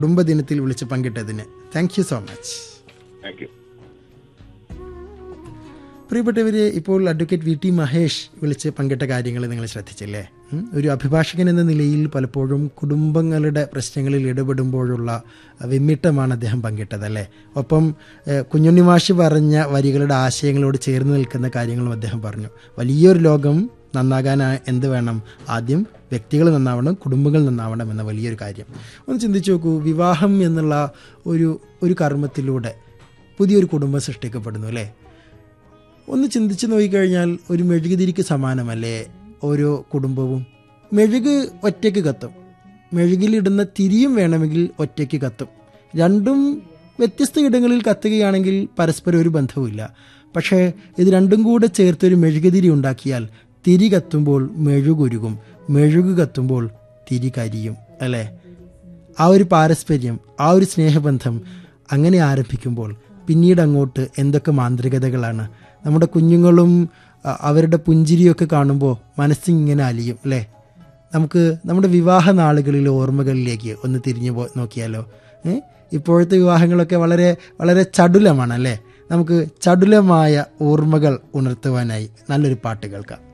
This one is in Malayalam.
കുടുംബദിനത്തിൽ വിളിച്ച് പങ്കിട്ടതിന് thank you so much thank you പ്രിയപ്പെട്ടവരെ ഇപ്പോൾ അഡ്വക്കേറ്റ് വി ടി മഹേഷ് വിളിച്ച് പങ്കിട്ട കാര്യങ്ങൾ നിങ്ങൾ ശ്രദ്ധിച്ചില്ലേ ഉം? ഒരു അഭിഭാഷകൻ എന്ന നിലയിൽ പലപ്പോഴും കുടുംബങ്ങളുടെ പ്രശ്നങ്ങളിൽ ഇടപെടുമ്പോഴുള്ള വിമ്മിട്ടമാണ് അദ്ദേഹം പങ്കിട്ടത് അല്ലേ ഒപ്പം ഏഹ്, കുഞ്ഞുണ്ണി മാഷ് പറഞ്ഞ വരികളുടെ ആശയങ്ങളോട് ചേർന്ന് നിൽക്കുന്ന കാര്യങ്ങളും അദ്ദേഹം പറഞ്ഞു വലിയൊരു ലോകം നന്നാകാൻ എന്ത് വേണം ആദ്യം വ്യക്തികൾ നന്നാവണം കുടുംബങ്ങൾ നന്നാവണം എന്ന വലിയൊരു കാര്യം ഒന്ന് ചിന്തിച്ചു നോക്കൂ വിവാഹം എന്നുള്ള ഒരു ഒരു കർമ്മത്തിലൂടെ പുതിയൊരു കുടുംബം സൃഷ്ടിക്കപ്പെടുന്നു അല്ലേ ഒന്ന് ചിന്തിച്ച് നോക്കിക്കഴിഞ്ഞാൽ ഒരു മെഴുകുതിരിക്ക് സമാനമല്ലേ ഓരോ കുടുംബവും മെഴുക് ഒറ്റയ്ക്ക് കത്തും മെഴുകിലിടുന്ന തിരിയും വേണമെങ്കിൽ ഒറ്റയ്ക്ക് കത്തും രണ്ടും വ്യത്യസ്ത ഇടങ്ങളിൽ കത്തുകയാണെങ്കിൽ പരസ്പരം ഒരു ബന്ധവുമില്ല പക്ഷേ ഇത് രണ്ടും കൂടെ ചേർത്തൊരു മെഴുകുതിരി ഉണ്ടാക്കിയാൽ തിരി കത്തുമ്പോൾ മെഴുകുരുകും മെഴുകു കത്തുമ്പോൾ തിരി കരിയും അല്ലേ ആ ഒരു പാരസ്പര്യം ആ ഒരു സ്നേഹബന്ധം അങ്ങനെ ആരംഭിക്കുമ്പോൾ പിന്നീട് അങ്ങോട്ട് എന്തൊക്കെ മാന്ത്രികതകളാണ് നമ്മുടെ കുഞ്ഞുങ്ങളും അ, അവരുടെ പുഞ്ചിരിയൊക്കെ കാണുമ്പോൾ മനസ്സിങ്ങനെ അലിയും അല്ലേ നമുക്ക് നമ്മുടെ വിവാഹ നാളുകളിലെ ഓർമ്മകളിലേക്ക് ഒന്ന് തിരിഞ്ഞു പോ നോക്കിയാലോ ഏ? ഇപ്പോഴത്തെ വിവാഹങ്ങളൊക്കെ വളരെ വളരെ ചടുലമാണ് അല്ലേ നമുക്ക് ചടുലമായ ഓർമ്മകൾ ഉണർത്തുവാനായി നല്ലൊരു പാട്ട് കേൾക്കാം